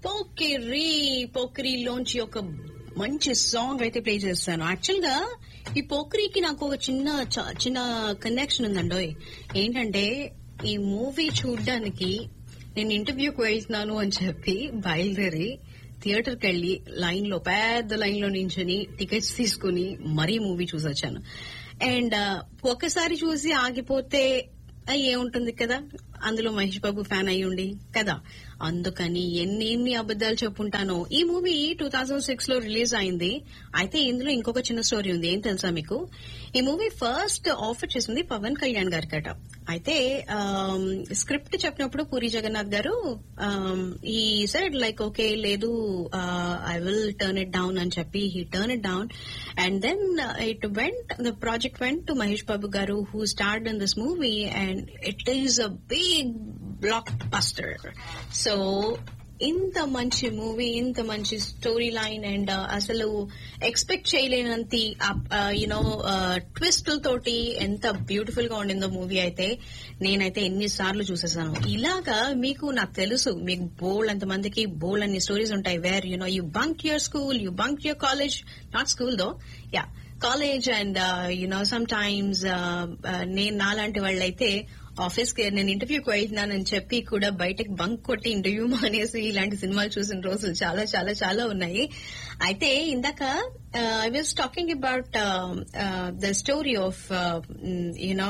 పోకిరి పోకిరిలోంచి ఒక మంచి సాంగ్ అయితే ప్లే చేస్తాను యాక్చువల్ గా ఈ పోకిరికి నాకు ఒక చిన్న చ- చిన్న కనెక్షన్ ఉందండి ఏంటంటే ఈ మూవీ చూడ్డానికి నేను ఇంటర్వ్యూకి వెళ్తున్నాను అని చెప్పి బయలుదేరి థియేటర్కి వెళ్లి లైన్ లో పెద్ద లైన్ లో నించుని టికెట్స్ తీసుకుని మరీ మూవీ చూసొచ్చాను అండ్ ఒకసారి చూసి ఆగిపోతే ఆ, ఏముంటుంది కదా అందులో మహేష్ బాబు ఫ్యాన్ అయి ఉండి కదా అందుకని ఎన్ని ఎన్ని అబద్దాలు చెప్పుంటానో ఈ మూవీ టూ థౌజండ్ సిక్స్ లో రిలీజ్ అయింది అయితే ఇందులో ఇంకొక చిన్న స్టోరీ ఉంది ఏం తెలుసా మీకు ఈ మూవీ ఫస్ట్ ఆఫర్ చేసింది పవన్ కళ్యాణ్ గారి కట అయితే స్క్రిప్ట్ చెప్పినప్పుడు puri Jagannadh garu he said like okay లేదు I will turn it down అని చెప్పి he turn it down and then it went the project went to Mahesh Babu garu who start in this movie and it is a big blockbuster so ఇంత మంచి movie ఇంత మంచి story line and అసలు expect చేయలేనంత you know twist తోటి ఎంత beautiful గా ఉండిందో movie అయితే నేనైతే ఎన్ని సార్లు చూసేసాను ఇలాగా మీకు నాకు తెలుసు మీకు బోల్ అంత మందికి బోల్ అన్ని స్టోరీస్ ఉంటాయి where you know you bunk your school you bunk your college not school though ya college and you know sometimes నేను నాలాంటి వాళ్ళైతే ఆఫీస్ కి నేను ఇంటర్వ్యూకి వెళ్తున్నానని చెప్పి కూడా బయటకు బంక్ కొట్టి ఇంటర్వ్యూ మానేసి ఇలాంటి సినిమాలు చూసిన రోజులు చాలా చాలా చాలా ఉన్నాయి అయితే ఇందాక I was talking about the story of you know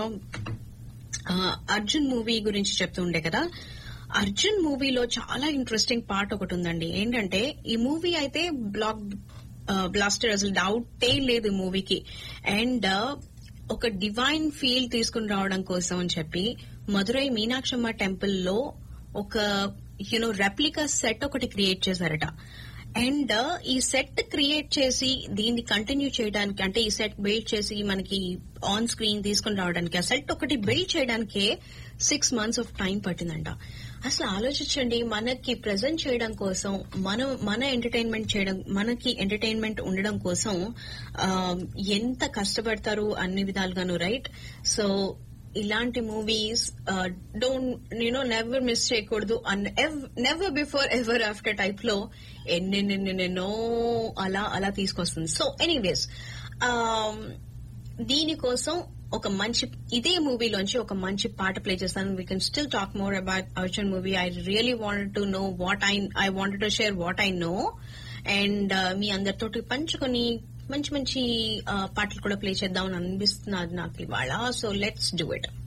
Arjun movie గురించి చెప్తూ ఉండే కదా అర్జున్ మూవీలో చాలా ఇంట్రెస్టింగ్ పార్ట్ ఒకటి ఉందండి ఏంటంటే ఈ మూవీ అయితే బ్లాక్ బ్లాస్టర్ అసలు డౌటే లేదు ఈ మూవీకి అండ్ ఒక డివైన్ ఫీల్ తీసుకుని రావడం కోసం అని చెప్పి మధురై మీనాక్షమ్మ టెంపుల్ లో ఒక యూనో రెప్లికా సెట్ ఒకటి క్రియేట్ చేశారట అండ్ ఈ సెట్ క్రియేట్ చేసి దీన్ని కంటిన్యూ చేయడానికి అంటే ఈ సెట్ బిల్డ్ చేసి మనకి ఆన్ స్క్రీన్ తీసుకుని రావడానికి ఆ సెట్ ఒకటి బిల్డ్ చేయడానికే సిక్స్ మంత్స్ ఆఫ్ టైం పట్టిందంట అసలు ఆలోచించండి మనకి ప్రజెంట్ చేయడం కోసం మనం మన ఎంటర్టైన్మెంట్ చేయడం మనకి ఎంటర్టైన్మెంట్ ఉండడం కోసం ఆ, ఎంత కష్టపడతారు అన్ని విధాలుగాను రైట్ సో ఇలాంటి movies don't you know never miss చేయకూడదు never before ever after type లో ఎన్నెన్నెన్నెన్నో అలా అలా తీసుకొస్తుంది సో ఎనీవేస్ దీనికోసం ఒక మంచి ఇదే మూవీలోంచి ఒక మంచి పాట ప్లే చేస్తాను we can still talk more about Arjun movie I really wanted to know what I I wanted to share what I know and మీ అందరితోటి పంచుకొని మంచి మంచి uh, పాటలు కూడా ప్లే చేద్దామని అనిపిస్తున్నది నాకు ఇవాళ సో లెట్స్ డూ ఇట్